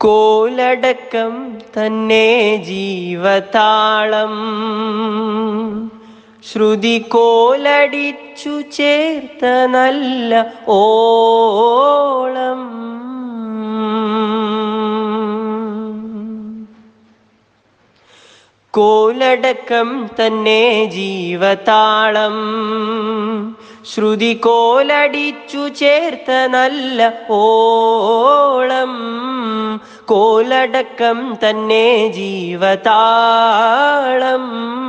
കോലടക്കം തന്നെ ജീവതാളം ശ്രുതി കോലടിച്ചു ചേർത്ത നല്ല ഓളം കോലടക്കം തന്നെ ജീവതാളം ശ്രുതി കോലടിച്ചു ചേർത്ത നല്ല ഓളം കോലടക്കം തന്നെ ജീവതാളം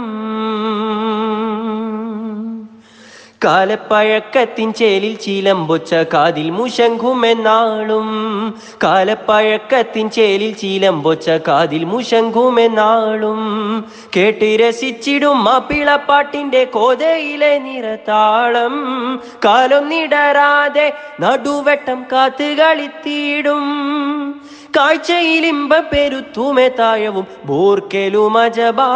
കാലപ്പഴക്കത്തിൻ ചേലിൽ ചീലമ്പൊച്ച കാതിൽ മുശങ്കുമെന്നാളും കാലപ്പഴക്കത്തിൻ ചേലിൽ ചീലമ്പൊച്ച കാതിൽ മുശങ്കുമെന്നാളും കേട്ട് രസിച്ചിടും മാപ്പിളപ്പാട്ടിന്റെ കോതയിലെ നിറതാളം കാലം നിടരാതെ നടുവെട്ടം കാത്ത് കളിത്തിയിടും കാഴ്ചയിലിമ്പ പെരുത്തുമെ താഴവും ബോർക്കെലുമജബാ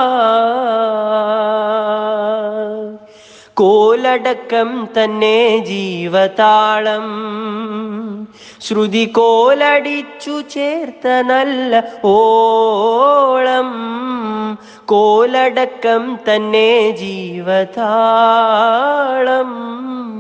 കോലടക്കം തന്നെ ജീവതാളം ശ്രുതി കോലടിച്ചു ചേർത്ത നല്ല ഓളം കോലടക്കം തന്നെ ജീവതാളം